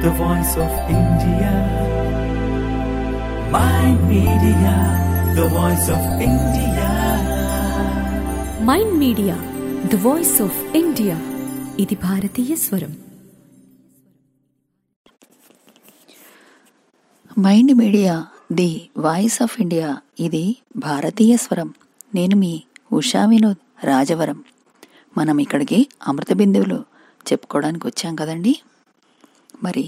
the voice of India. My media, the voice of India. Mind media the voice of India ఇది భారతీయ స్వరం mind media the voice of India ఇది భారతీయ స్వరం నేను మీ ఉషా వినోద్ రాజవరం మనం ఇక్కడికి అమృత బిందువులు చెప్పుకోవడానికి వచ్చాం కదండి మరి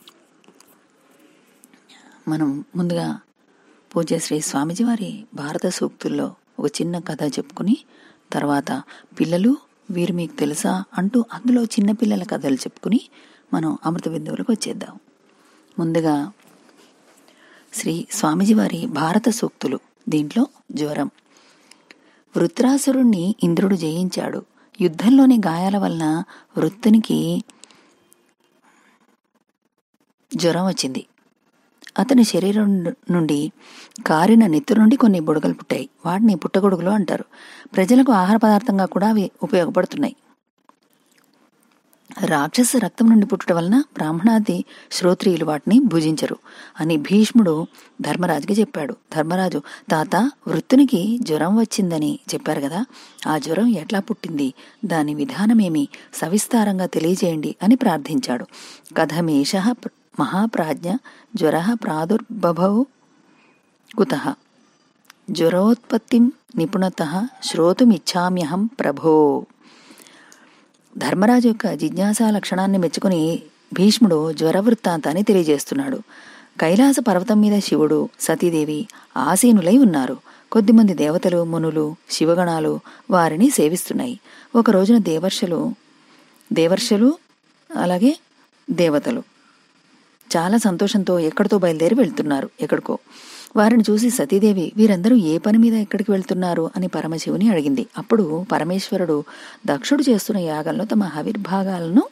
మనం ముందుగా పూజ్య శ్రీ స్వామిజీ వారి భారత సూక్తుల్లో ఒక చిన్న కథ చెప్పుకుని తర్వాత పిల్లలు వీరు మీకు తెలుసా అంటూ అందులో చిన్న పిల్లల కథలు చెప్పుకుని మనం అమృత బిందువులకు వచ్చేద్దాం ముందుగా శ్రీ స్వామిజీ వారి భారత సూక్తులు దీంట్లో జ్వరం వృత్రాసురుణ్ణి ఇంద్రుడు జయించాడు యుద్ధంలోని గాయాల వలన వృత్తునికి జ్వరం వచ్చింది అతని శరీరం నుండి కారిన నెత్తురు నుండి కొన్ని బుడగలు పుట్టాయి వాటిని పుట్టగొడుగులు అంటారు ప్రజలకు ఆహార పదార్థంగా కూడా అవి ఉపయోగపడుతున్నాయి రాక్షస రక్తం నుండి పుట్టడం వలన బ్రాహ్మణాది శ్రోత్రియులు వాటిని భుజించరు అని భీష్ముడు ధర్మరాజుకి చెప్పాడు ధర్మరాజు తాత వృత్తునికి జ్వరం వచ్చిందని చెప్పారు కదా ఆ జ్వరం ఎట్లా పుట్టింది దాని విధానమేమి సవిస్తారంగా తెలియజేయండి అని ప్రార్థించాడు కథమేష మహాప్రాజ్ఞ జ్వర ప్రాదుర్బభౌ కుత జ్వరోత్పత్తిం నిపుణత శ్రోతుమిచ్చామ్యహం ప్రభో ధర్మరాజు యొక్క జిజ్ఞాసా లక్షణాన్ని మెచ్చుకుని భీష్ముడు జ్వర వృత్తాంతాన్ని తెలియజేస్తున్నాడు కైలాస పర్వతం మీద శివుడు సతీదేవి ఆసీనులై ఉన్నారు కొద్దిమంది దేవతలు మునులు శివగణాలు వారిని సేవిస్తున్నాయి ఒక రోజున దేవర్షులు దేవర్షులు అలాగే దేవతలు చాలా సంతోషంతో ఎక్కడితో బయలుదేరి వెళ్తున్నారు ఎక్కడికో వారిని చూసి సతీదేవి వీరందరూ ఏ పని మీద ఎక్కడికి వెళ్తున్నారు అని పరమశివుని అడిగింది అప్పుడు పరమేశ్వరుడు దక్షుడు చేస్తున్న యాగంలో తమ ఆవిర్భాగాలను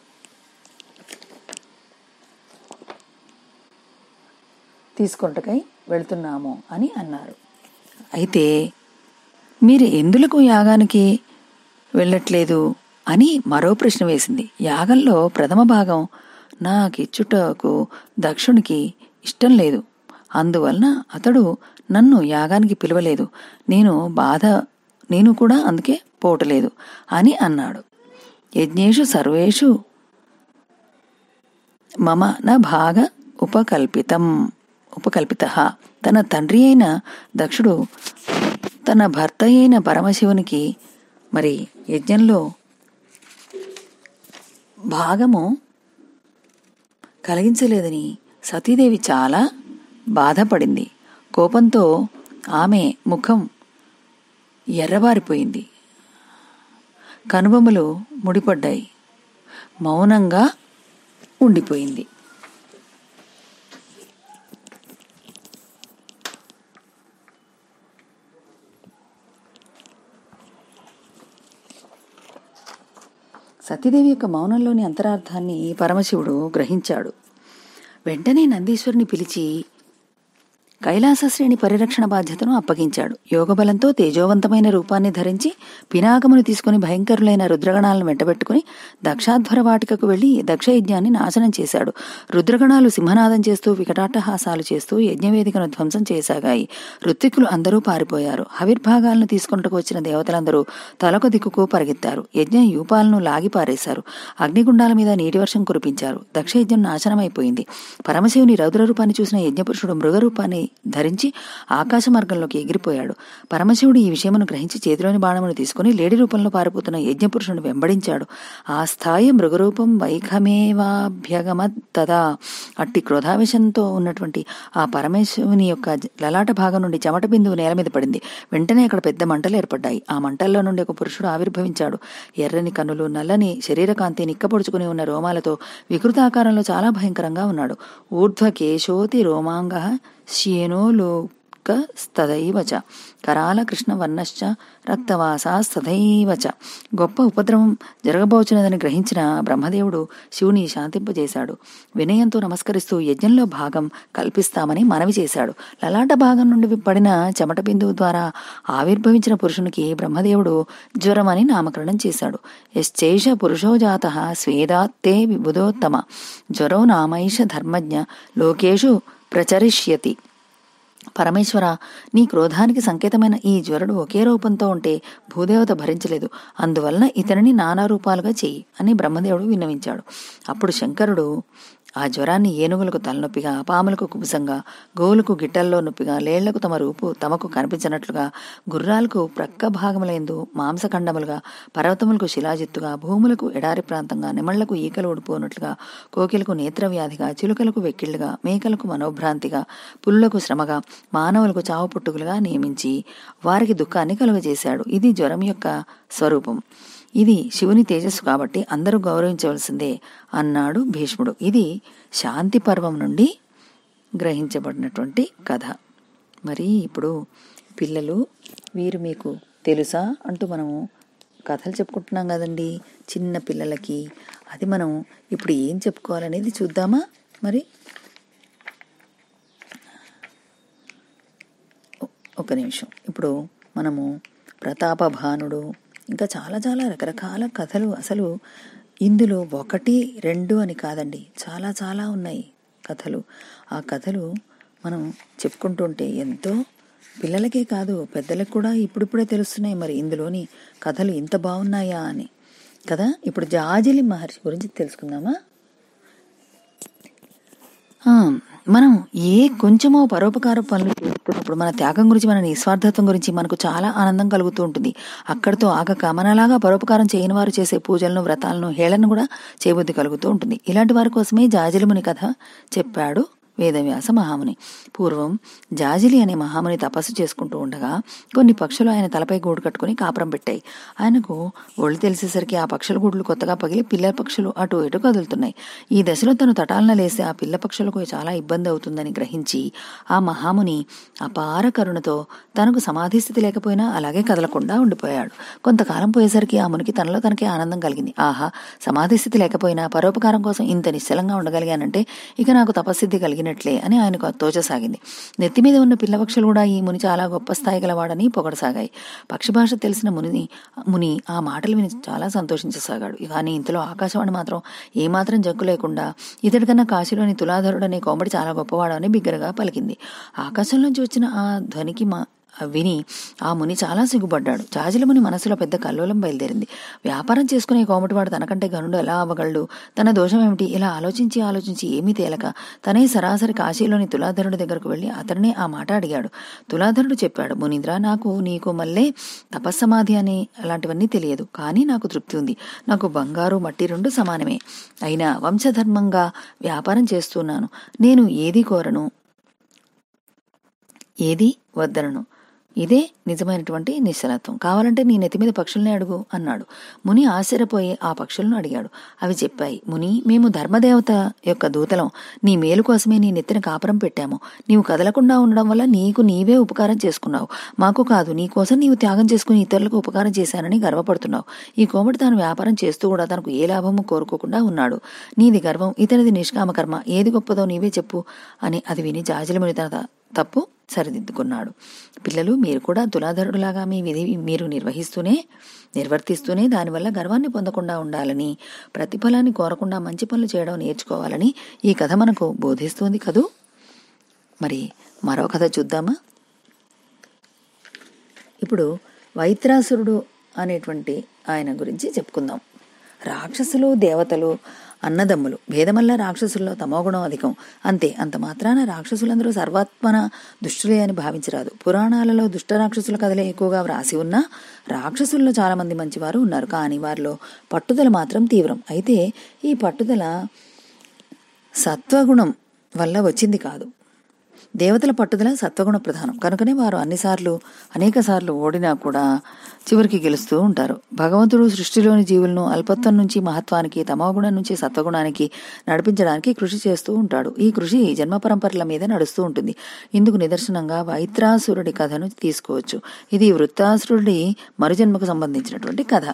తీసుకొంటకై వెళ్తున్నాము అని అన్నారు అయితే మీరు ఎందులకు యాగానికి వెళ్ళట్లేదు అని మరో ప్రశ్న వేసింది యాగంలో ప్రథమ భాగం నాకిచ్చుటకు దక్షునికి ఇష్టం లేదు అందువలన అతడు నన్ను యాగానికి పిలవలేదు నేను బాధ నేను కూడా అందుకే పోవటలేదు అని అన్నాడు యజ్ఞేషు సర్వేషు మమ నా భాగ ఉపకల్పితం ఉపకల్పిత తన తండ్రి అయిన దక్షుడు తన భర్త అయిన పరమశివునికి మరి యజ్ఞంలో భాగము కలిగించలేదని సతీదేవి చాలా బాధపడింది కోపంతో ఆమె ముఖం ఎర్రబారిపోయింది కనుబొమ్మలు ముడిపడ్డాయి మౌనంగా ఉండిపోయింది సతీదేవి యొక్క మౌనంలోని అంతరార్థాన్ని పరమశివుడు గ్రహించాడు వెంటనే నందీశ్వరుని పిలిచి కైలాస శ్రేణి పరిరక్షణ బాధ్యతను అప్పగించాడు యోగబలంతో తేజోవంతమైన రూపాన్ని ధరించి పినాకమును తీసుకుని భయంకరులైన రుద్రగణాలను వెంటబెట్టుకుని దక్షాధ్వర వాటికకు వెళ్లి దక్షయజ్ఞాన్ని నాశనం చేశాడు రుద్రగణాలు సింహనాదం చేస్తూ వికటాటహాసాలు చేస్తూ యజ్ఞవేదికను ధ్వంసం చేసాగాయి ఋత్వికులు అందరూ పారిపోయారు హవిర్భాగాలను తీసుకుంటకు వచ్చిన దేవతలందరూ తలొక దిక్కుకు పరిగెత్తారు యజ్ఞ యూపాలను లాగి పారేశారు అగ్నిగుండాల మీద నీటి వర్షం కురిపించారు దక్షయజ్ఞం నాశనమైపోయింది పరమశివుని రౌద్ర రూపాన్ని చూసిన యజ్ఞపురుషుడు మృగరూపాన్ని ధరించి ఆకాశ మార్గంలోకి ఎగిరిపోయాడు పరమశివుడు ఈ విషయమును గ్రహించి చేతిలోని బాణమును తీసుకుని లేడి రూపంలో పారిపోతున్న యజ్ఞపురుషుని వెంబడించాడు ఆ స్థాయి మృగరూపం వైఖమేవాభ్యగమత్ తదా అట్టి క్రోధావేశంతో ఉన్నటువంటి ఆ పరమేశ్వరుని యొక్క లలాట భాగం నుండి చెమట బిందువు నేల మీద పడింది వెంటనే అక్కడ పెద్ద మంటలు ఏర్పడ్డాయి ఆ మంటల్లో నుండి ఒక పురుషుడు ఆవిర్భవించాడు ఎర్రని కన్నులు నల్లని శరీరకాంతి నిక్కపొడుచుకుని ఉన్న రోమాలతో వికృతాకారంలో చాలా భయంకరంగా ఉన్నాడు ఊర్ధ్వ కేశోతి రోమాంగ శ్యేనో స్తదైవ చ కరాల కృష్ణవర్ణశ్చ రక్తవాసాస్తథైవ చ గొప్ప ఉపద్రవం జరగబోచున్నదని గ్రహించిన బ్రహ్మదేవుడు శివుని శాంతింపజేశాడు వినయంతో నమస్కరిస్తూ యజ్ఞంలో భాగం కల్పిస్తామని మనవి చేశాడు లలాట భాగం నుండి పడిన చెమట బిందువు ద్వారా ఆవిర్భవించిన పురుషునికి బ్రహ్మదేవుడు జ్వరం అని నామకరణం చేశాడు యశ్చైష పురుషో జాత స్వేదాత్తే విబుధోత్తమ జ్వరో నామైష ధర్మజ్ఞ లోకేషు ప్రచరిష్యతి పరమేశ్వర నీ క్రోధానికి సంకేతమైన ఈ జ్వరుడు ఒకే రూపంతో ఉంటే భూదేవత భరించలేదు అందువలన ఇతనిని నానా రూపాలుగా చెయ్యి అని బ్రహ్మదేవుడు విన్నవించాడు అప్పుడు శంకరుడు ఆ జ్వరాన్ని ఏనుగులకు తలనొప్పిగా పాములకు కుబుసంగా గోవులకు గిట్టల్లో నొప్పిగా లేళ్లకు తమ రూపు తమకు కనిపించినట్లుగా గుర్రాలకు ప్రక్క భాగములందు మాంసఖండములుగా పర్వతములకు శిలాజిత్తుగా భూములకు ఎడారి ప్రాంతంగా నిమళ్లకు ఈకలు ఊడిపోనట్లుగా కోకిలకు నేత్రవ్యాధిగా చిలుకలకు వెక్కిళ్లుగా మేకలకు మనోభ్రాంతిగా పుల్లులకు శ్రమగా మానవులకు చావు పుట్టుకులుగా నియమించి వారికి దుఃఖాన్ని కలుగజేశాడు ఇది జ్వరం యొక్క స్వరూపం ఇది శివుని తేజస్సు కాబట్టి అందరూ గౌరవించవలసిందే అన్నాడు భీష్ముడు ఇది శాంతి పర్వం నుండి గ్రహించబడినటువంటి కథ మరి ఇప్పుడు పిల్లలు వీరు మీకు తెలుసా అంటూ మనము కథలు చెప్పుకుంటున్నాం కదండి చిన్న పిల్లలకి అది మనం ఇప్పుడు ఏం చెప్పుకోవాలనేది చూద్దామా మరి ఒ- ఒక నిమిషం ఇప్పుడు మనము ప్రతాపభానుడు ఇంకా చాలా చాలా రకరకాల కథలు అసలు ఇందులో ఒకటి రెండు అని కాదండి చాలా చాలా ఉన్నాయి కథలు ఆ కథలు మనం చెప్పుకుంటుంటే ఎంతో పిల్లలకే కాదు పెద్దలకు కూడా ఇప్పుడిప్పుడే తెలుస్తున్నాయి మరి ఇందులోని కథలు ఇంత బాగున్నాయా అని కదా ఇప్పుడు జాజిలి మహర్షి గురించి తెలుసుకుందామా ఆ, మనం ఏ కొంచెమో పరోపకార పనులు చేస్తున్నప్పుడు మన త్యాగం గురించి మన నిస్వార్థత్వం గురించి మనకు చాలా ఆనందం కలుగుతూ ఉంటుంది అక్కడితో ఆగక మనలాగా పరోపకారం చేయని వారు చేసే పూజలను వ్రతాలను హేళను కూడా చేయబుద్ధి కలుగుతూ ఉంటుంది ఇలాంటి వారి కోసమే జాజిలిముని కథ చెప్పాడు వేదవ్యాస మహాముని పూర్వం జాజిలి అనే మహాముని తపస్సు చేసుకుంటూ ఉండగా కొన్ని పక్షులు ఆయన తలపై గూడు కట్టుకుని కాపురం పెట్టాయి ఆయనకు ఒళ్ళు తెలిసేసరికి ఆ పక్షుల గూడులు కొత్తగా పగిలి పిల్ల పక్షులు అటు ఇటు కదులుతున్నాయి ఈ దశలో తను తటాలన లేసి ఆ పిల్ల పక్షులకు చాలా ఇబ్బంది అవుతుందని గ్రహించి ఆ మహాముని అపార కరుణతో తనకు సమాధి స్థితి లేకపోయినా అలాగే కదలకుండా ఉండిపోయాడు కొంతకాలం పోయేసరికి ఆ మునికి తనలో తనకే ఆనందం కలిగింది ఆహా సమాధి స్థితి లేకపోయినా పరోపకారం కోసం ఇంత నిశ్చలంగా ఉండగలిగానంటే ఇక నాకు తపస్సిద్ధి కలిగినట్లే అని ఆయనకు తోచసాగింది నెత్తి మీద ఉన్న పిల్లపక్షులు కూడా ఈ ముని చాలా గొప్ప స్థాయి గలవాడని పొగడసాగాయి పక్షి భాష తెలిసిన మునిని ముని ఆ మాటలు విని చాలా సంతోషించసాగాడు కానీ ఇంతలో ఆకాశవాణి మాత్రం ఏమాత్రం జగ్గు లేకుండా ఇతడికన్నా కాశీలోని తులాధరుడనే కోమడి చాలా గొప్పవాడు అని బిగ్గరగా పలికింది ఆకాశంలోంచి వచ్చిన ఆ ధ్వనికి మా విని ఆ ముని చాలా సిగ్గుపడ్డాడు జాజిల ముని మనసులో పెద్ద కల్లోలం బయలుదేరింది వ్యాపారం చేసుకునే కోమటివాడు తనకంటే గనుడు ఎలా అవ్వగలడు తన దోషం ఏమిటి ఇలా ఆలోచించి ఆలోచించి ఏమీ తేలక తనే సరాసరి కాశీలోని తులాధరుడి దగ్గరకు వెళ్లి అతన్నే ఆ మాట అడిగాడు తులాధరుడు చెప్పాడు మునీంద్ర నాకు నీకు మళ్ళీ తపస్సమాధి అని అలాంటివన్నీ తెలియదు కానీ నాకు తృప్తి ఉంది నాకు బంగారు మట్టి రెండు సమానమే అయినా వంశధర్మంగా వ్యాపారం చేస్తున్నాను నేను ఏది కోరను ఏది వద్దనను ఇదే నిజమైనటువంటి నిశ్చలత్వం కావాలంటే నీ నెత్తి మీద పక్షుల్ని అడుగు అన్నాడు ముని ఆశ్చర్యపోయి ఆ పక్షులను అడిగాడు అవి చెప్పాయి ముని మేము ధర్మదేవత యొక్క దూతలం నీ మేలు కోసమే నీ నెత్తిన కాపురం పెట్టాము నీవు కదలకుండా ఉండడం వల్ల నీకు నీవే ఉపకారం చేసుకున్నావు మాకు కాదు నీ కోసం నీవు త్యాగం చేసుకుని ఇతరులకు ఉపకారం చేశానని గర్వపడుతున్నావు ఈ కోమటి తాను వ్యాపారం చేస్తూ కూడా తనకు ఏ లాభము కోరుకోకుండా ఉన్నాడు నీది గర్వం ఇతనిది నిష్కామ కర్మ ఏది గొప్పదో నీవే చెప్పు అని అది విని జాజిలముని తన తప్పు సరిదిద్దుకున్నాడు పిల్లలు మీరు కూడా తులాధరుడులాగా మీ విధి మీరు నిర్వహిస్తూనే నిర్వర్తిస్తూనే దానివల్ల గర్వాన్ని పొందకుండా ఉండాలని ప్రతిఫలాన్ని కోరకుండా మంచి పనులు చేయడం నేర్చుకోవాలని ఈ కథ మనకు బోధిస్తుంది కదూ మరి మరో కథ చూద్దామా ఇప్పుడు వైత్రాసురుడు అనేటువంటి ఆయన గురించి చెప్పుకుందాం రాక్షసులు దేవతలు అన్నదమ్ములు భేదమల్ల రాక్షసుల్లో తమోగుణం అధికం అంతే అంత మాత్రాన రాక్షసులందరూ సర్వాత్మన దుష్టులే అని భావించరాదు పురాణాలలో దుష్ట రాక్షసుల కథలే ఎక్కువగా వ్రాసి ఉన్నా రాక్షసుల్లో చాలా మంది మంచివారు ఉన్నారు కానీ వారిలో పట్టుదల మాత్రం తీవ్రం అయితే ఈ పట్టుదల సత్వగుణం వల్ల వచ్చింది కాదు దేవతల పట్టుదల సత్వగుణ ప్రధానం కనుకనే వారు అన్నిసార్లు అనేక సార్లు ఓడినా కూడా చివరికి గెలుస్తూ ఉంటారు భగవంతుడు సృష్టిలోని జీవులను అల్పత్వం నుంచి మహత్వానికి తమోగుణం నుంచి సత్వగుణానికి నడిపించడానికి కృషి చేస్తూ ఉంటాడు ఈ కృషి జన్మ పరంపరల మీద నడుస్తూ ఉంటుంది ఇందుకు నిదర్శనంగా వైత్రాసురుడి కథను తీసుకోవచ్చు ఇది వృత్తాసురుడి మరుజన్మకు సంబంధించినటువంటి కథ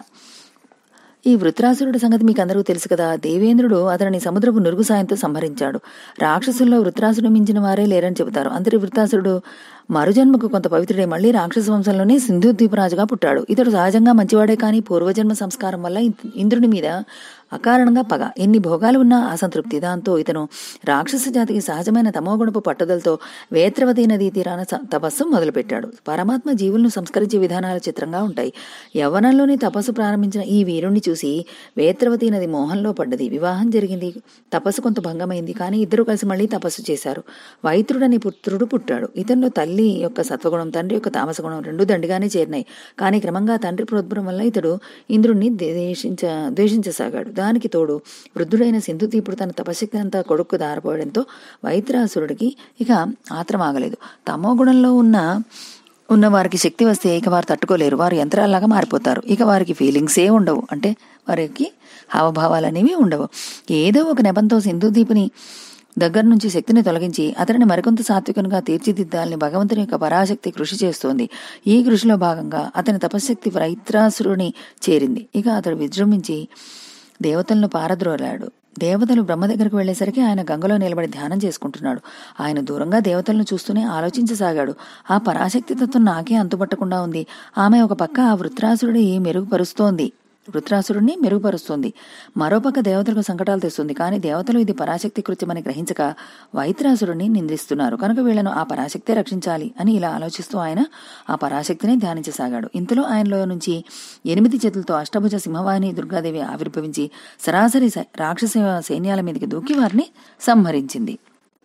ఈ వృత్రాసురుడి సంగతి మీకు అందరికీ తెలుసు కదా దేవేంద్రుడు అతనిని సముద్రపు నురుగు సాయంతో సంహరించాడు రాక్షసుల్లో వృత్రాసుడు మించిన వారే లేరని చెబుతారు అంతటి వృత్రాసురుడు మరుజన్మకు కొంత పవిత్రుడే మళ్ళీ రాక్షస వంశంలోనే సింధు ద్వీపరాజుగా పుట్టాడు ఇతడు సహజంగా మంచివాడే కానీ పూర్వజన్మ సంస్కారం వల్ల ఇంద్ర- ఇంద్రుని మీద అకారణంగా పగ ఎన్ని భోగాలు ఉన్నా అసంతృప్తి దాంతో ఇతను రాక్షస జాతికి సహజమైన తమోగుణపు పట్టుదలతో వేత్రవతి నదీ తీరాన స- తపస్సు మొదలుపెట్టాడు పరమాత్మ జీవులను సంస్కరించే విధానాలు చిత్రంగా ఉంటాయి యవ్వనంలోనే తపస్సు ప్రారంభించిన ఈ వీరుణ్ణి చూసి వేత్రవతి నది మోహంలో పడ్డది వివాహం జరిగింది తపస్సు కొంత భంగమైంది కానీ ఇద్దరు కలిసి మళ్ళీ తపస్సు చేశారు వైత్రుడని పుత్రుడు పుట్టాడు ఇతనిలో తల్లి యొక్క సత్వగుణం తండ్రి యొక్క తామస గుణం రెండు దండిగానే చేరినాయి కానీ క్రమంగా తండ్రి ప్రోద్బలం వల్ల ఇతడు ఇంద్రుణ్ణి ద్వేషించ ద్వేషించసాగాడు దానికి తోడు వృద్ధుడైన సింధుతీపుడు తన తపశక్తి అంతా కొడుకు దారపోవడంతో వైత్రాసురుడికి ఇక ఆత్రం ఆగలేదు తమో గుణంలో ఉన్న ఉన్న వారికి శక్తి వస్తే ఇక వారు తట్టుకోలేరు వారు యంత్రాల్లాగా మారిపోతారు ఇక వారికి ఫీలింగ్స్ ఏ ఉండవు అంటే వారికి హావభావాలు అనేవి ఉండవు ఏదో ఒక నెపంతో సింధుదీపుని దగ్గర నుంచి శక్తిని తొలగించి అతనిని మరికొంత సాత్వికునిగా తీర్చిదిద్దాలని భగవంతుని యొక్క పరాశక్తి కృషి చేస్తోంది ఈ కృషిలో భాగంగా అతని తపశ్శక్తి వైత్రాసురుని చేరింది ఇక అతడు విజృంభించి దేవతలను పారద్రోలాడు దేవతలు బ్రహ్మ దగ్గరకు వెళ్లేసరికి ఆయన గంగలో నిలబడి ధ్యానం చేసుకుంటున్నాడు ఆయన దూరంగా దేవతలను చూస్తూనే ఆలోచించసాగాడు ఆ పరాశక్తి తత్వం నాకే అంతుపట్టకుండా ఉంది ఆమె ఒక పక్క ఆ వృత్రాసురుడి మెరుగుపరుస్తోంది వృత్రాసురుణ్ణి మెరుగుపరుస్తుంది మరోపక్క దేవతలకు సంకటాలు తెస్తుంది కానీ దేవతలు ఇది పరాశక్తి కృత్యమని గ్రహించక వైత్రాసురుణ్ణి నిందిస్తున్నారు కనుక వీళ్లను ఆ పరాశక్తే రక్షించాలి అని ఇలా ఆలోచిస్తూ ఆయన ఆ పరాశక్తిని ధ్యానించసాగాడు ఇంతలో ఆయనలో నుంచి ఎనిమిది చేతులతో అష్టభుజ సింహవాహిని దుర్గాదేవి ఆవిర్భవించి సరాసరి సై- రాక్షస సైన్యాల మీదకి దూకి వారిని సంహరించింది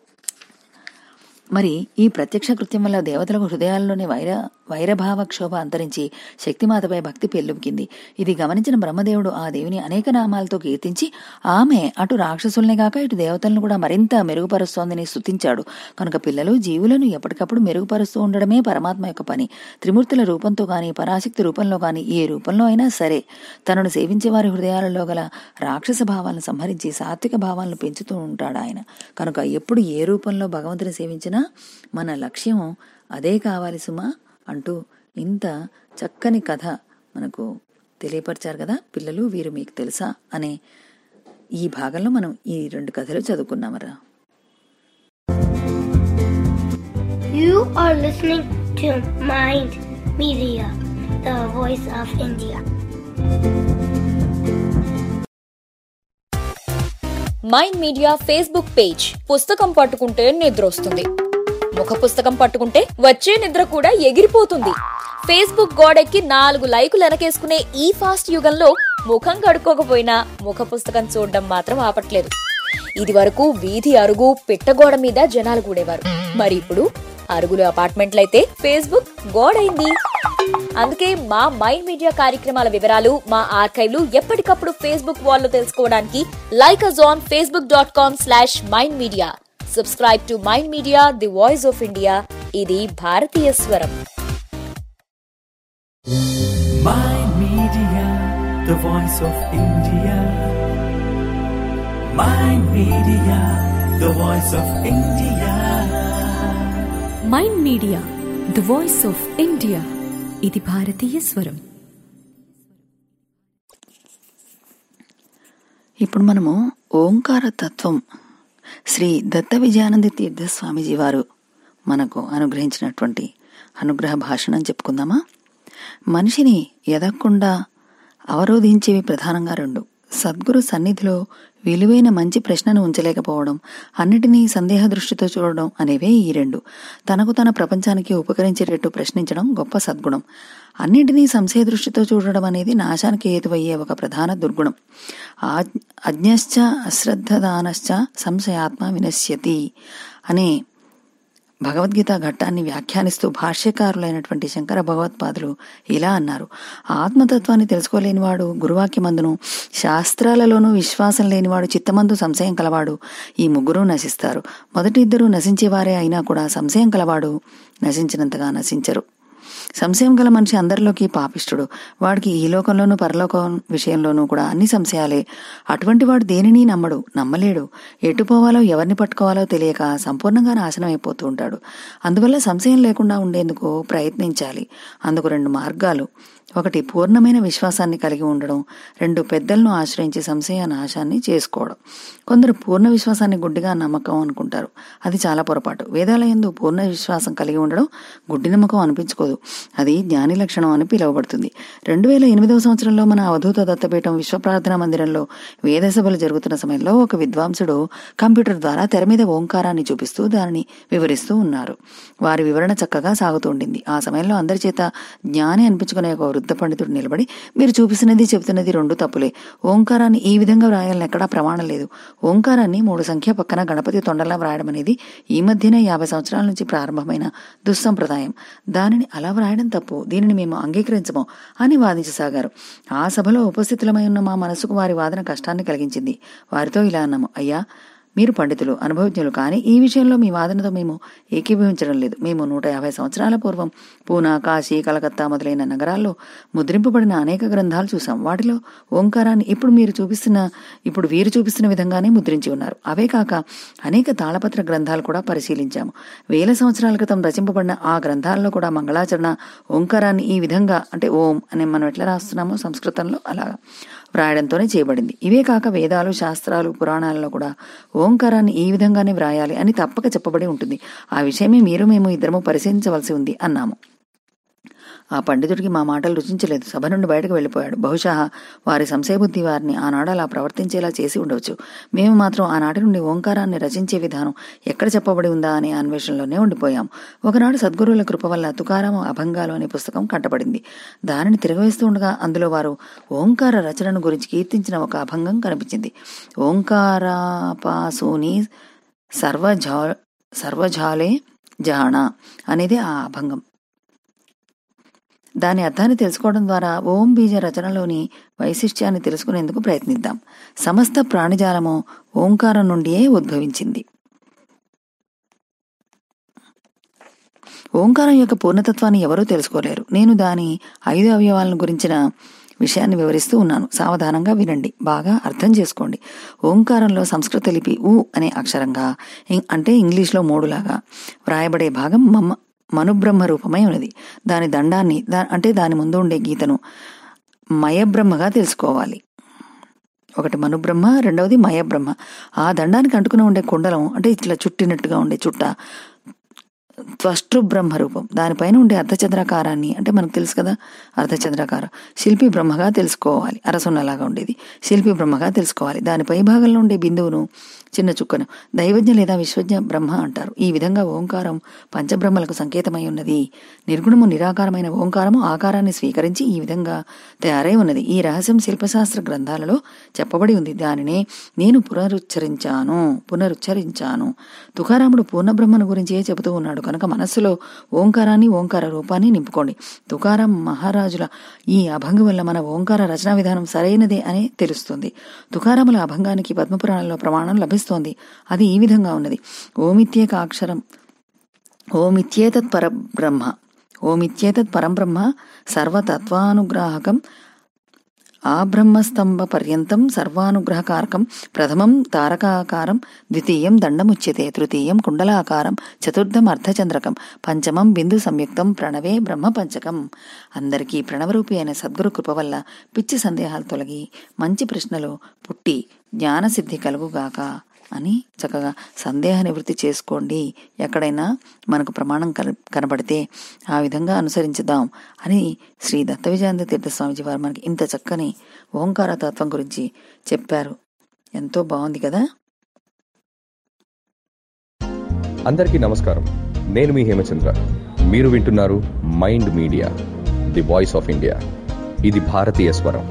మరి ఈ ప్రత్యక్ష కృత్యం వల్ల దేవతలకు హృదయాల్లోని వైర వైరభావ క్షోభ అంతరించి శక్తిమాతపై భక్తి పెల్లుకింది ఇది గమనించిన బ్రహ్మదేవుడు ఆ దేవిని అనేక నామాలతో కీర్తించి ఆమె అటు రాక్షసుల్నే కాక ఇటు దేవతలను కూడా మరింత మెరుగుపరుస్తోందని స్తుతించాడు కనుక పిల్లలు జీవులను ఎప్పటికప్పుడు మెరుగుపరుస్తూ ఉండడమే పరమాత్మ యొక్క పని త్రిమూర్తుల రూపంతో గాని పరాశక్తి రూపంలో గాని ఏ రూపంలో అయినా సరే తనను సేవించే వారి హృదయాలలో గల రాక్షస భావాలను సంహరించి సాత్విక భావాలను పెంచుతూ ఉంటాడు ఆయన కనుక ఎప్పుడు ఏ రూపంలో భగవంతుని సేవించినా మన లక్ష్యం అదే కావాలి సుమా అంటూ ఇంత చక్కని కథ మనకు తెలియపరిచారు కదా పిల్లలు వీరు మీకు తెలుసా అనే ఈ భాగంలో మనం ఈ రెండు కథలు చదువుకున్నామరా You are listening to Mind Media, the voice of India. Mind media Facebook page పుస్తకం పట్టుకుంటే నిద్ర వస్తుంది ముఖ పుస్తకం పట్టుకుంటే వచ్చే నిద్ర కూడా ఎగిరిపోతుంది ఫేస్బుక్ గోడెక్కి నాలుగు లైకులు వెనకేసుకునే ఈ ఫాస్ట్ యుగంలో ముఖం కడుక్కోకపోయినా ముఖ పుస్తకం చూడడం మాత్రం ఆపట్లేదు ఇది వరకు వీధి అరుగు పిట్టగోడ మీద జనాలు కూడేవారు మరి ఇప్పుడు అరుగులు అపార్ట్మెంట్లయితే ఫేస్బుక్ గోడైంది అందుకే మా మైండ్ మీడియా కార్యక్రమాల వివరాలు మా ఆర్కైవ్లు ఎప్పటికప్పుడు ఫేస్బుక్ వాల్లో తెలుసుకోవడానికి like us on Facebook dot com slash mind media subscribe to mind media the voice of India ఇది భారతీయ స్వరం Mind Media, the voice of India. Mind Media, the voice of India. Mind media the voice of India ఇది భారతీయ స్వరం ఇప్పుడు మనము ఓంకార తత్వం శ్రీ దత్త విజయానంద తీర్థ స్వామీజీ వారు మనకు అనుగ్రహించినటువంటి అనుగ్రహ భాషణం చెప్పుకుందామా మనిషిని ఎదగకుండా అవరోధించేవి ప్రధానంగా రెండు సద్గురు సన్నిధిలో విలువైన మంచి ప్రశ్నను ఉంచలేకపోవడం అన్నిటినీ సందేహ దృష్టితో చూడడం అనేవే ఈ రెండు తనకు తన ప్రపంచానికి ఉపకరించేటట్టు ప్రశ్నించడం గొప్ప సద్గుణం అన్నింటినీ సంశయ దృష్టితో చూడడం అనేది నాశానికి హేతువయ్యే ఒక ప్రధాన దుర్గుణం ఆ- అజ్ఞశ్చ అశ్రద్ధదానశ్చ సంశయాత్మ వినశ్యతి అనే భగవద్గీత ఘట్టాన్ని వ్యాఖ్యానిస్తూ భాష్యకారులైనటువంటి శంకర భగవత్పాదులు ఇలా అన్నారు ఆత్మతత్వాన్ని తెలుసుకోలేనివాడు గురువాక్యమందును శాస్త్రాలలోనూ విశ్వాసం లేనివాడు చిత్తమందు సంశయం కలవాడు ఈ ముగ్గురు నశిస్తారు మొదటి ఇద్దరు నశించేవారే అయినా కూడా సంశయం కలవాడు నశించినంతగా నశించరు సంశయం గల మనిషి అందరిలోకి పాపిష్టుడు వాడికి ఈ లోకంలోనూ పరలోకం విషయంలోనూ కూడా అన్ని సంశయాలే అటువంటి వాడు దేనిని నమ్మడు నమ్మలేడు ఎటు పోవాలో ఎవరిని పట్టుకోవాలో తెలియక సంపూర్ణంగా నాశనం అయిపోతూ ఉంటాడు అందువల్ల సంశయం లేకుండా ఉండేందుకు ప్రయత్నించాలి అందుకు రెండు మార్గాలు ఒకటి పూర్ణమైన విశ్వాసాన్ని కలిగి ఉండడం రెండు పెద్దలను ఆశ్రయించి సంశయ నాశాన్ని చేసుకోవడం కొందరు పూర్ణ విశ్వాసాన్ని గుడ్డిగా నమ్మకం అనుకుంటారు అది చాలా పొరపాటు వేదాలయందు పూర్ణ విశ్వాసం కలిగి ఉండడం గుడ్డి నమ్మకం అనిపించుకోదు అది జ్ఞాని లక్షణం అని పిలువబడుతుంది రెండు వేల ఎనిమిదవ సంవత్సరంలో మన అవధూత దత్తపీఠం విశ్వ ప్రార్థనా మందిరంలో వేద సభలు జరుగుతున్న సమయంలో ఒక విద్వాంసుడు కంప్యూటర్ ద్వారా తెర మీద ఓంకారాన్ని చూపిస్తూ దానిని వివరిస్తూ ఉన్నారు వారి వివరణ చక్కగా సాగుతూ ఉండింది ఆ సమయంలో అందరి చేత జ్ఞాని అనిపించుకునే ఒక వృద్ధ పండితుడు నిలబడి మీరు చూపిస్తున్నది చెబుతున్నది రెండు తప్పులే ఓంకారాన్ని ఈ విధంగా వ్రాయాలని ఎక్కడా ప్రమాణం లేదు ఓంకారాన్ని మూడు సంఖ్య పక్కన గణపతి తొండలా వ్రాయడం అనేది ఈ మధ్యనే యాభై సంవత్సరాల నుంచి ప్రారంభమైన దుస్సంప్రదాయం దానిని అలా వ్రాయడం తప్పు దీనిని మేము అంగీకరించము అని వాదించసాగారు ఆ సభలో ఉపస్థితులమై ఉన్న మా మనసుకు వారి వాదన కష్టాన్ని కలిగించింది వారితో ఇలా అన్నాము అయ్యా మీరు పండితులు అనుభవజ్ఞులు కానీ ఈ విషయంలో మీ వాదనతో మేము ఏకీభవించడం లేదు మేము నూట యాభై సంవత్సరాల పూర్వం పూనా కాశీ కలకత్తా మొదలైన నగరాల్లో ముద్రింపబడిన అనేక గ్రంథాలు చూసాం వాటిలో ఓంకారాన్ని ఇప్పుడు మీరు చూపిస్తున్న ఇప్పుడు వీరు చూపిస్తున్న విధంగానే ముద్రించి ఉన్నారు అవే కాక అనేక తాళపత్ర గ్రంథాలు కూడా పరిశీలించాము వేల సంవత్సరాల క్రితం రచింపబడిన ఆ గ్రంథాల్లో కూడా మంగళాచరణ ఓంకారాన్ని ఈ విధంగా అంటే ఓం అని మనం ఎట్లా రాస్తున్నామో సంస్కృతంలో అలాగా వ్రాయడంతోనే చేయబడింది ఇవే కాక వేదాలు శాస్త్రాలు పురాణాలలో కూడా ఓంకారాన్ని ఈ విధంగానే వ్రాయాలి అని తప్పక చెప్పబడి ఉంటుంది ఆ విషయమే మీరు మేము ఇద్దరము పరిశీలించవలసి ఉంది అన్నాము ఆ పండితుడికి మా మాటలు రుచించలేదు సభ నుండి బయటకు వెళ్ళిపోయాడు బహుశా వారి సంశయబుద్ధి వారిని ఆనాడు అలా ప్రవర్తించేలా చేసి ఉండవచ్చు మేము మాత్రం ఆనాటి నుండి ఓంకారాన్ని రచించే విధానం ఎక్కడ చెప్పబడి ఉందా అనే అన్వేషణలోనే ఉండిపోయాం ఒకనాడు సద్గురువుల కృప వల్ల తుకారామ అభంగాలు అనే పుస్తకం కంటపడింది దానిని తిరగవేస్తూ ఉండగా అందులో వారు ఓంకార రచనను గురించి కీర్తించిన ఒక అభంగం కనిపించింది ఓంకారాపాసూని సర్వజా సర్వజాలే జాణ అనేది ఆ అభంగం దాని అర్థాన్ని తెలుసుకోవడం ద్వారా ఓం బీజ రచనలోని వైశిష్ట్యాన్ని తెలుసుకునేందుకు ప్రయత్నిద్దాం సమస్త ప్రాణిజాలము ఓంకారం నుండియే ఉద్భవించింది ఓంకారం యొక్క పూర్ణతత్వాన్ని ఎవరూ తెలుసుకోలేరు నేను దాని ఐదు అవయవాలను గురించిన విషయాన్ని వివరిస్తూ ఉన్నాను సావధానంగా వినండి బాగా అర్థం చేసుకోండి ఓంకారంలో సంస్కృత లిపి ఉ అనే అక్షరంగా ఇం- అంటే ఇంగ్లీష్లో మూడులాగా వ్రాయబడే భాగం మమ్మ మనుబ్రహ్మ రూపమై ఉన్నది దాని దండాన్ని దా అంటే దాని ముందు ఉండే గీతను మయబ్రహ్మగా తెలుసుకోవాలి ఒకటి మనుబ్రహ్మ రెండవది మయబ్రహ్మ ఆ దండానికి అంటుకుని ఉండే కుండలం అంటే ఇట్లా చుట్టినట్టుగా ఉండే చుట్ట త్వష్టృ బ్రహ్మ రూపం దానిపైన ఉండే అర్ధచంద్రాకారాన్ని అంటే మనకు తెలుసు కదా అర్ధచంద్రాకారం శిల్పి బ్రహ్మగా తెలుసుకోవాలి అరసున్నలాగా ఉండేది శిల్పి బ్రహ్మగా తెలుసుకోవాలి దాని పై భాగంలో ఉండే బిందువును చిన్న చుక్కను దైవజ్ఞ లేదా విశ్వజ్ఞ బ్రహ్మ అంటారు ఈ విధంగా ఓంకారం పంచబ్రహ్మలకు సంకేతమై ఉన్నది నిర్గుణము నిరాకారమైన ఓంకారము ఆకారాన్ని స్వీకరించి ఈ విధంగా తయారై ఉన్నది ఈ రహస్యం శిల్పశాస్త్ర గ్రంథాలలో చెప్పబడి ఉంది దానినే నేను పునరుచ్చరించాను పునరుచ్చరించాను తుకారాముడు పూర్ణబ్రహ్మను గురించే చెబుతూ ఉన్నాడు కనుక మనస్సులో ఓంకారాన్ని ఓంకార రూపాన్ని నింపుకోండి తుకారాం మహారాజుల ఈ అభంగం వల్ల మన ఓంకార రచనా విధానం సరైనదే అని తెలుస్తుంది తుకారాముల అభంగానికి పద్మపురాణంలో ప్రమాణం లభిస్తోంది అది ఈ విధంగా ఉన్నది ఓమిత్యేక అక్షరం ఓమిత్యేతత్ పరబ్రహ్మ ఓమిత్యేతత్ పరంబ్రహ్మ సర్వతత్వానుగ్రాహకం ఆబ్రహ్మస్తంభ పర్యంతం సర్వానుగ్రహకారకం ప్రథమం తారకాకారం ద్వితీయం దండముచ్యతే తృతీయం కుండలాకారం చతుర్థం అర్ధచంద్రకం పంచమం బిందు సంయుక్తం ప్రణవే బ్రహ్మ పంచకం అందరికీ ప్రణవరూపి అయిన సద్గురు కృప వల్ల పిచ్చి సందేహాలు తొలగి మంచి ప్రశ్నలు పుట్టి జ్ఞానసిద్ధి కలుగుగాక అని చక్కగా సందేహ నివృత్తి చేసుకోండి ఎక్కడైనా మనకు ప్రమాణం కన కనబడితే ఆ విధంగా అనుసరించుదాం అని శ్రీ దత్త విజయాంత తీర్థస్వామిజీ వారు మనకి ఇంత చక్కని ఓంకార తత్వం గురించి చెప్పారు ఎంతో బాగుంది కదా అందరికీ నమస్కారం నేను మీ హేమచంద్ర మీరు వింటున్నారు mind media the voice of India ఇది భారతీయ స్వరం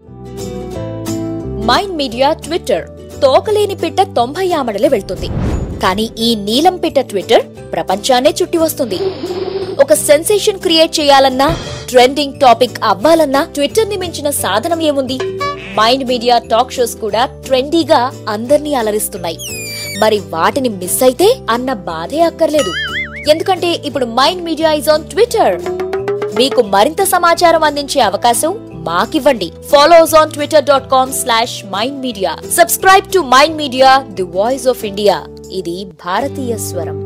మైండ్ మీడియా ట్విట్టర్ తోకలేని పిట్ట తొంభై ఆమడలే వెళ్తుంది కానీ ఈ నీలం పిట్ట ట్విట్టర్ ప్రపంచాన్నే చుట్టి వస్తుంది ఒక సెన్సేషన్ క్రియేట్ చేయాలన్నా ట్రెండింగ్ టాపిక్ అవ్వాలన్నా ట్విట్టర్ ని మించిన సాధనం ఏముంది మైండ్ మీడియా టాక్ షోస్ కూడా ట్రెండీగా అందర్నీ అలరిస్తున్నాయి మరి వాటిని మిస్ అయితే అన్న బాధే అక్కర్లేదు ఎందుకంటే ఇప్పుడు mind media is on Twitter మీకు మరింత సమాచారం అందించే అవకాశం మాకివ్వండి follow us on Twitter dot com slash mind media subscribe to mind media the voice of India ఇది భారతీయ స్వరం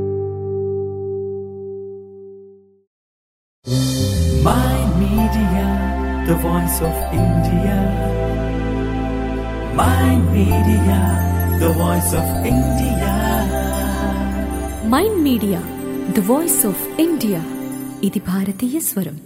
Mind Media, the voice of India. Mind Media, the voice of India. Mind media the voice of India ఇది భారతీయ స్వరం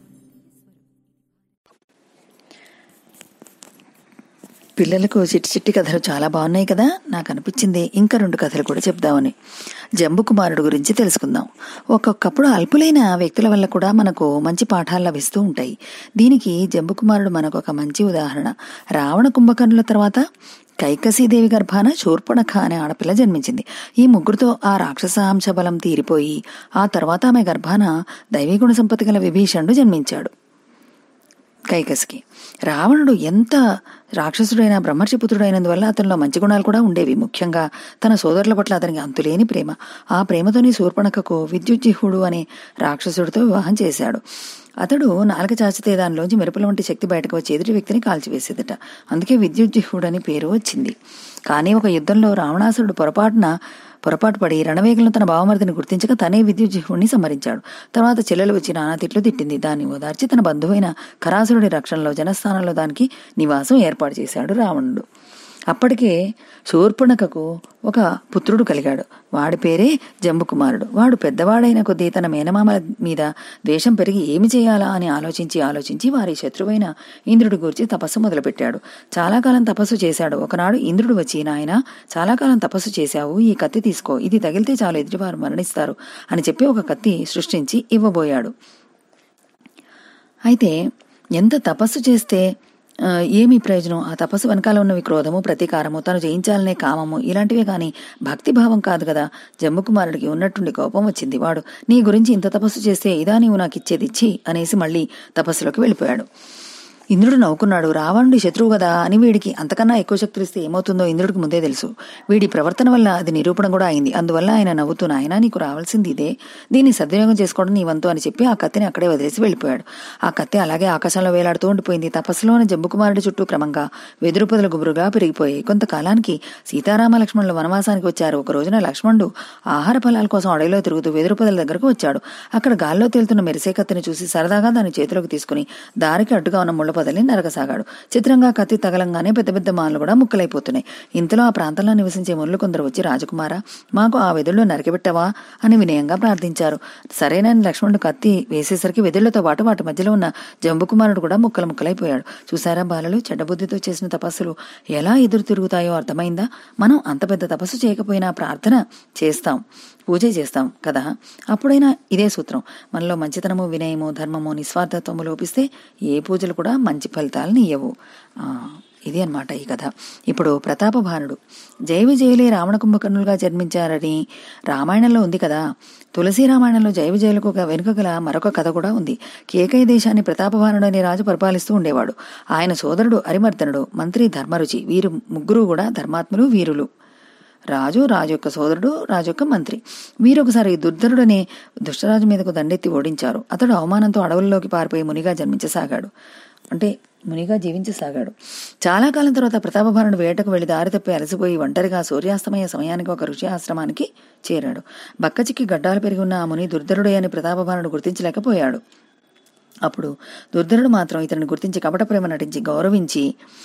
పిల్లలకు చిట్టి చిట్టి కథలు చాలా బాగున్నాయి కదా నాకు అనిపించింది ఇంకా రెండు కథలు కూడా చెప్దామని జంబు కుమారుడు గురించి తెలుసుకుందాం ఒక్కొక్కప్పుడు అల్పులైన వ్యక్తుల వల్ల కూడా మనకు మంచి పాఠాలు లభిస్తూ ఉంటాయి దీనికి జంబు కుమారుడు మనకు ఒక మంచి ఉదాహరణ రావణ కుంభకర్ణుల తర్వాత కైకసీదేవి గర్భాన శూర్పణఖ అనే ఆడపిల్ల జన్మించింది ఈ ముగ్గురితో ఆ రాక్షసాంశ బలం తీరిపోయి ఆ తర్వాత ఆమె గర్భాన దైవీగుణ సంపత్తి గల విభీషణుడు జన్మించాడు కైకస్కి రావణుడు ఎంత రాక్షసుడైన బ్రహ్మర్షి పుత్రుడైనందువల్ల అతనిలో మంచి గుణాలు కూడా ఉండేవి ముఖ్యంగా తన సోదరుల పట్ల అతనికి అంతులేని ప్రేమ ఆ ప్రేమతోని శూర్పణఖకు విద్యుజ్జిహుడు అనే రాక్షసుడితో వివాహం చేశాడు అతడు నాలుక చాచితే దానిలోంచి మెరుపుల వంటి శక్తి బయటకు వచ్చి ఎదుటి వ్యక్తిని కాల్చివేసేదట అందుకే విద్యుజ్జిహుడు అని పేరు వచ్చింది కానీ ఒక యుద్ధంలో రావణాసురుడు పొరపాటున పొరపాటు పడి రణవేగంలో తన బావమరిదిని గుర్తించక తనే విద్యుజ్జిహుడిని సంహరించాడు తర్వాత చెల్లెలు వచ్చి నానా తిట్లు తిట్టింది దాన్ని ఓదార్చి తన బంధువైన ఖరాసురుడి రక్షణలో జనస్థానంలో దానికి నివాసం ఏర్పాటు చేశాడు రావణుడు అప్పటికే శూర్పణకకు ఒక పుత్రుడు కలిగాడు వాడి పేరే జంబుకుమారుడు వాడు పెద్దవాడైన కొద్దీ తన మేనమామల మీద ద్వేషం పెరిగి ఏమి చేయాలా అని ఆలోచించి ఆలోచించి వారి శత్రువైన ఇంద్రుడి గురించి తపస్సు మొదలుపెట్టాడు చాలా కాలం తపస్సు చేశాడు ఒకనాడు ఇంద్రుడు వచ్చి నాయన చాలా కాలం తపస్సు చేశావు ఈ కత్తి తీసుకో ఇది తగిలితే చాలు ఎదుటివారు మరణిస్తారు అని చెప్పి ఒక కత్తి సృష్టించి ఇవ్వబోయాడు అయితే ఎంత తపస్సు చేస్తే ఆ, ఏమి ప్రయోజనం ఆ తపస్సు వెనకాల ఉన్నవి క్రోధము ప్రతీకారము తను జయించాలనే కామము ఇలాంటివే కాని భక్తి భావం కాదు కదా జమ్ముకుమారుడికి ఉన్నట్టుండి కోపం వచ్చింది వాడు నీ గురించి ఇంత తపస్సు చేస్తే ఇదా నీవు నాకు ఇచ్చేది ఇచ్చి అనేసి మళ్ళీ తపస్సులోకి వెళ్ళిపోయాడు ఇంద్రుడు నవ్వుకున్నాడు రావణుడి శత్రువు కదా అని వీడికి అంతకన్నా ఎక్కువ శక్తులు ఇస్తే ఏమవుతుందో ఇంద్రుడికి ముందే తెలుసు వీడి ప్రవర్తన వల్ల అది నిరూపణ కూడా అయింది అందువల్ల ఆయన నవ్వుతూ నాయన నీకు రావాల్సింది ఇదే దీన్ని సద్వినియోగం చేసుకోవడం నీ వంతు అని చెప్పి ఆ కత్తిని అక్కడే వదిలేసి వెళ్ళిపోయాడు ఆ కత్తి అలాగే ఆకాశంలో వేలాడుతూ ఉండిపోయింది తపస్సులోని జంబుకుమారుడి చుట్టూ క్రమంగా వెదురు పొదలు గుబురుగా పెరిగిపోయాయి కొంతకాలానికి సీతారామ లక్ష్మణులు వనవాసానికి వచ్చారు ఒక రోజున లక్ష్మణుడు ఆహార ఫలాల కోసం అడవిలో తిరుగుతూ వెదురు పొదల దగ్గరకు వచ్చాడు అక్కడ గాల్లో తేలుతున్న మెరిసే కత్తిని చూసి సరదాగా దాన్ని చేతిలోకి తీసుకుని దారికి అడ్డుగా ఉన్న ముళ్ళ పొదల్ని నరకసాగాడు చిత్రంగా కత్తి తగలంగానే పెద్ద పెద్ద మాన్లు కూడా ముక్కలైపోతున్నాయి ఇంతలో ఆ ప్రాంతంలో నివసించే ముళ్ళు కొందరు వచ్చి రాజకుమార మాకు ఆ వెదుళ్ళు నరికిపెట్టవా అని వినయంగా ప్రార్థించారు సరేనని లక్ష్మణుడు కత్తి వేసేసరికి వెదుళ్లతో పాటు వాటి మధ్యలో ఉన్న జంబుకుమారుడు కూడా ముక్కలు ముక్కలైపోయాడు చూసారా బాలలు చెడ్డబుద్ధితో చేసిన తపస్సులు ఎలా ఎదురు తిరుగుతాయో అర్థమైందా మనం అంత పెద్ద తపస్సు చేయకపోయినా ప్రార్థన చేస్తాం పూజ చేస్తాం కదా అప్పుడైనా ఇదే సూత్రం మనలో మంచితనము వినయము ధర్మము నిస్వార్థత్వము లోపిస్తే ఏ పూజలు కూడా మంచి ఫలితాలను ఇయ్యవు ఆ, ఇది అన్నమాట ఈ కథ ఇప్పుడు ప్రతాపభానుడు జయ విజయులే రావణ కుంభకర్ణులుగా జన్మించారని రామాయణంలో ఉంది కదా తులసి రామాయణంలో జయ విజయులకు ఒక వెనుక గల మరొక కథ కూడా ఉంది కేకయ దేశాన్ని ప్రతాపభానుడు అనే రాజు పరిపాలిస్తూ ఉండేవాడు ఆయన సోదరుడు అరిమర్దనుడు మంత్రి ధర్మరుచి వీరు ముగ్గురు కూడా ధర్మాత్ములు వీరులు రాజు రాజు యొక్క సోదరుడు రాజు యొక్క మంత్రి వీరు ఒకసారి దుర్ధరుడు అనే దుష్టరాజు మీదకు దండెత్తి ఓడించారు అతడు అవమానంతో అడవుల్లోకి పారిపోయి మునిగా జన్మించసాగాడు అంటే మునిగా జీవించసాగాడు చాలా కాలం తర్వాత ప్రతాపభానుడు వేటకు వెళ్లి దారి తప్పి అలసిపోయి ఒంటరిగా సూర్యాస్తమయ సమయానికి ఒక ఋషి ఆశ్రమానికి చేరాడు బక్కచిక్కి గడ్డాలు పెరిగి ఉన్న ఆ ముని దుర్ధరుడే అని ప్రతాపభానుడు గుర్తించలేకపోయాడు అప్పుడు దుర్ధరుడు మాత్రం ఇతన్ని గుర్తించి కపట ప్రేమ నటించి గౌరవించి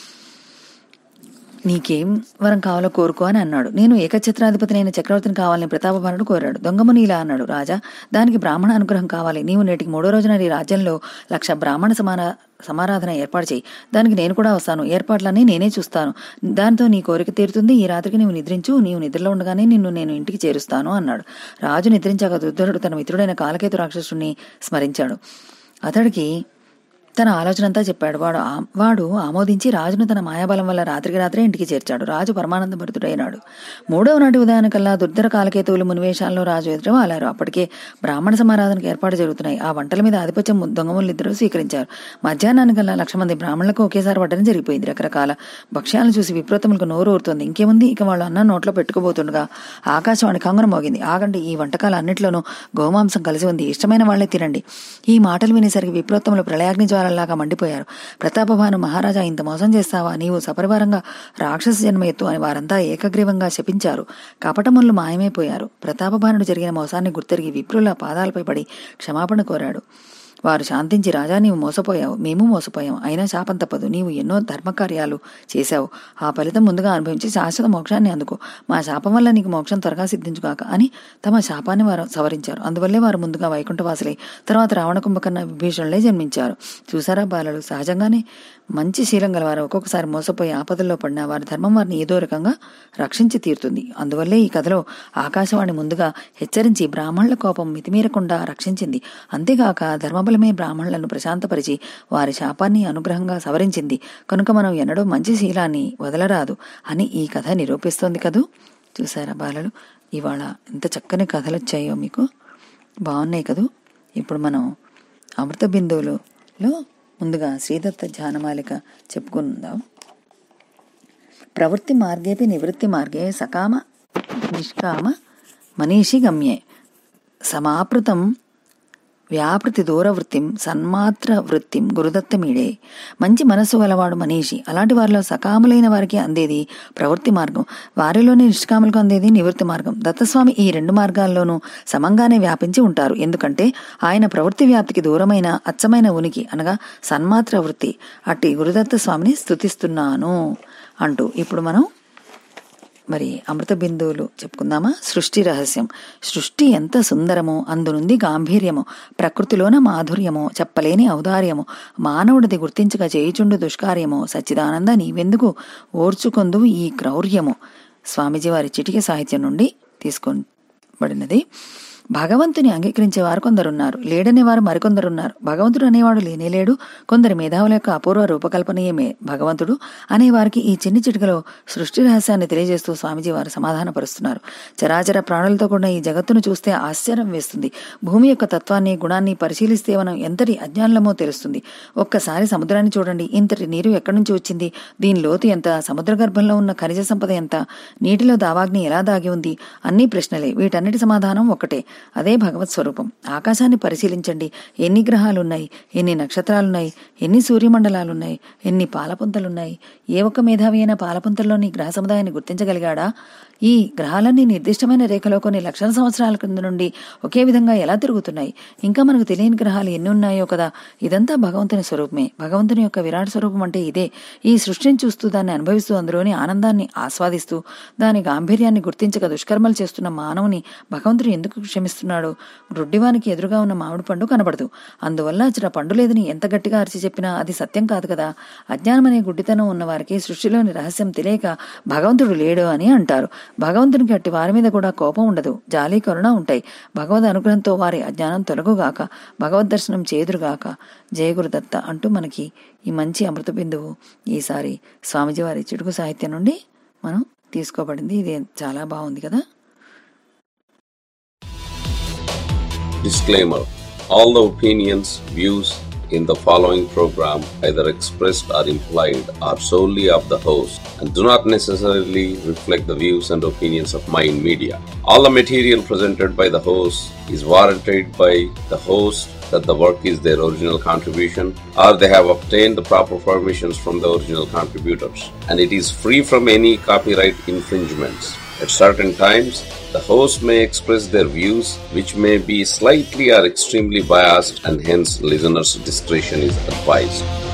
నీకేం వరం కావాలో కోరుకో అని అన్నాడు నేను ఏకఛత్రాధిపతినైన చక్రవర్తిని కావాలని ప్రతాపభానుడు కోరాడు దొంగముని ఇలా అన్నాడు రాజా దానికి బ్రాహ్మణ అనుగ్రహం కావాలి నీవు నేటికి మూడో రోజున నీ రాజ్యంలో లక్ష బ్రాహ్మణ సమాన సమారాధన ఏర్పాటు చేయి దానికి నేను కూడా వస్తాను ఏర్పాట్లన్నీ నేనే చూస్తాను దాంతో నీ కోరిక తీరుతుంది ఈ రాత్రికి నీవు నిద్రించు నీవు నిద్రలో ఉండగానే నిన్ను నేను ఇంటికి చేరుస్తాను అన్నాడు రాజు నిద్రించాక దుర్ధరుడు తన మిత్రుడైన కాలకేతు రాక్షసుని స్మరించాడు అతడికి తన ఆలోచనంతా చెప్పాడు వాడు ఆ- వాడు ఆమోదించి రాజును తన మాయాబలం వల్ల రాత్రికి రాత్రే ఇంటికి చేర్చాడు రాజు పరమానంద భరితుడైనాడు మూడవ నాటి ఉదయానికల్లా దుర్ధర కాలకేతువులు మునివేషాల్లో రాజు ఎదురు వాలారు అప్పటికే బ్రాహ్మణ సమారాధనకు ఏర్పాటు జరుగుతున్నాయి ఆ వంటల మీద ఆధిపత్యం దొంగములు ఇద్దరు స్వీకరించారు మధ్యాహ్నానికల్లా లక్ష మంది బ్రాహ్మణులకు ఒకేసారి వడ్డన జరిగిపోయింది రకరకాల భక్ష్యాలను చూసి విప్రోత్తములకు నోరు ఊరుతోంది ఇంకేముంది ఇక వాళ్ళు అన్న నోట్లో పెట్టుకోబోతుండగా ఆకాశవాణి కంగరం మోగింది ఆగండి ఈ వంటకాలు అన్నిట్లోనూ గోమాంసం కలిసి ఉంది ఇష్టమైన వాళ్లే తినండి ఈ మాటలు వినేసరికి విప్రోత్తములు ప్రళయాగ్ని జ్వాలలాగా మండిపోయారు ప్రతాపభాను మహారాజా ఇంత మోసం చేస్తావా నీవు సపరివారంగా రాక్షస జన్మ ఎత్తు అని వారంతా ఏకగ్రీవంగా శపించారు కపటములు మాయమైపోయారు ప్రతాపభానుడు జరిగిన మోసాన్ని గుర్తెరిగి విప్రుల పాదాలపై పడి క్షమాపణ కోరాడు వారు శాంతించి రాజా నీవు మోసపోయావు మేము మోసపోయాం అయినా శాపం తప్పదు నీవు ఎన్నో ధర్మకార్యాలు చేశావు ఆ ఫలితం ముందుగా అనుభవించి శాశ్వత మోక్షాన్ని అందుకో మా శాపం వల్ల నీకు మోక్షం త్వరగా సిద్ధించుగాక అని తమ శాపాన్ని వారు సవరించారు అందువల్లే వారు ముందుగా వైకుంఠవాసులై తర్వాత రావణ కుంభకర్ణ విభీషణులే జన్మించారు చూసారా బాలలు సహజంగానే మంచి శీలం గలవారు ఒక్కొక్కసారి మోసపోయి ఆపదల్లో పడిన వారి ధర్మం వారిని ఏదో రకంగా రక్షించి తీరుతుంది అందువల్లే ఈ కథలో ఆకాశవాణి ముందుగా హెచ్చరించి బ్రాహ్మణుల కోపం మితిమీరకుండా రక్షించింది అంతేగాక ధర్మబలమే బ్రాహ్మణులను ప్రశాంతపరిచి వారి శాపాన్ని అనుగ్రహంగా సవరించింది కనుక మనం ఎన్నడూ మంచి శీలాన్ని వదలరాదు అని ఈ కథ నిరూపిస్తోంది కదూ చూసారా బాలలు ఇవాళ ఎంత చక్కని కథలు వచ్చాయో మీకు బాగున్నాయి కదూ ఇప్పుడు మనం అమృత బిందువులలో ముందుగా శ్రీదత్త ధ్యానమాలిక చెప్పుకుందాం ప్రవృత్తి మార్గేపి నివృత్తి మార్గే సకామ నిష్కామ మనీషి గమ్యే సమాపృతం వ్యాపృతి దూరవృత్తిం సన్మాత్ర వృత్తిం గురుదత్తమీడే మంచి మనస్సు గలవాడు మనీషి అలాంటి వారిలో సకాములైన వారికి అందేది ప్రవృత్తి మార్గం వారిలోనే నిష్కాములకు అందేది నివృత్తి మార్గం దత్తస్వామి ఈ రెండు మార్గాల్లోనూ సమంగానే వ్యాపించి ఉంటారు ఎందుకంటే ఆయన ప్రవృత్తి వ్యాప్తికి దూరమైన అచ్చమైన ఉనికి అనగా సన్మాత్ర వృత్తి అట్టి గురుదత్త స్వామిని స్తుతిస్తున్నాను అంటూ ఇప్పుడు మనం మరి అమృత బిందువులు చెప్పుకుందామా సృష్టి రహస్యం సృష్టి ఎంత సుందరమో అందునుంది గాంభీర్యము ప్రకృతిలోన మాధుర్యము చెప్పలేని ఔదార్యము మానవుడిది గుర్తించక చేయుచుండు దుష్కార్యము సచ్చిదానంద నీవెందుకు ఈ క్రౌర్యము స్వామీజీ వారి చిటిక సాహిత్యం నుండి తీసుకోబడినది భగవంతుని అంగీకరించే వారు కొందరున్నారు లేడనే వారు మరికొందరున్నారు భగవంతుడు అనేవాడు లేనే లేడు కొందరి మేధావుల యొక్క అపూర్వ రూపకల్పనయే మే భగవంతుడు అనేవారికి ఈ చిన్ని చిటికలో సృష్టి రహస్యాన్ని తెలియజేస్తూ స్వామీజీ వారు సమాధానపరుస్తున్నారు చరాచర ప్రాణులతో కూడిన ఈ జగత్తును చూస్తే ఆశ్చర్యం వేస్తుంది భూమి యొక్క తత్వాన్ని గుణాన్ని పరిశీలిస్తే మనం ఎంతటి అజ్ఞానులమో తెలుస్తుంది ఒక్కసారి సముద్రాన్ని చూడండి ఇంతటి నీరు ఎక్కడి నుంచి వచ్చింది దీని లోతు ఎంత సముద్ర గర్భంలో ఉన్న ఖనిజ సంపద ఎంత నీటిలో దావాగ్ని ఎలా దాగి ఉంది అన్ని ప్రశ్నలే వీటన్నిటి సమాధానం ఒకటే అదే భగవత్ స్వరూపం ఆకాశాన్ని పరిశీలించండి ఎన్ని గ్రహాలున్నాయి ఎన్ని నక్షత్రాలున్నాయి ఎన్ని సూర్యమండలాలున్నాయి ఎన్ని పాలపుంతలున్నాయి ఏ ఒక్క మేధావి అయినా పాలపుంతల్లోని గ్రహ సముదాయాన్ని గుర్తించగలిగాడా ఈ గ్రహాలన్నీ నిర్దిష్టమైన రేఖలో కొన్ని లక్షల సంవత్సరాల కింద నుండి ఒకే విధంగా ఎలా తిరుగుతున్నాయి ఇంకా మనకు తెలియని గ్రహాలు ఎన్ని ఉన్నాయో కదా ఇదంతా భగవంతుని స్వరూపమే భగవంతుని యొక్క విరాట్ స్వరూపం అంటే ఇదే ఈ సృష్టిని చూస్తూ దాన్ని అనుభవిస్తూ అందులోని ఆనందాన్ని ఆస్వాదిస్తూ దాని గాంభీర్యాన్ని గుర్తించక దుష్కర్మలు చేస్తున్న మానవుని భగవంతుడు ఎందుకు క్షమిస్తున్నాడు గ్రుడ్డివానికి ఎదురుగా ఉన్న మామిడి పండు కనబడదు అందువల్ల అచ్చిన పండు లేదని ఎంత గట్టిగా అరిచి చెప్పినా అది సత్యం కాదు కదా అజ్ఞానం అనే గుడ్డితనం ఉన్న వారికి సృష్టిలోని రహస్యం తెలియక భగవంతుడు లేడు అని అంటారు భగవంతునికి అట్టి వారి మీద కూడా కోపం ఉండదు జాలి కరుణ ఉంటాయి భగవద్ అనుగ్రహంతో వారి అజ్ఞానం తొలగుగాక భగవద్ దర్శనం చేదురుగాక జయ గురుదత్త అంటూ మనకి ఈ మంచి అమృత బిందువు ఈసారి స్వామిజీ వారి చిడుకు సాహిత్యం నుండి మనం తీసుకోబడింది ఇది చాలా బాగుంది కదా Disclaimer All the opinions, views in the following program, either expressed or implied, are solely of the host and do not necessarily reflect the views and opinions of Mind Media. All the material presented by the host is warranted by the host that the work is their original contribution or they have obtained the proper permissions from the original contributors and it is free from any copyright infringements. At certain times, the host may express their views, which may be slightly or extremely biased, and hence listeners' discretion is advised.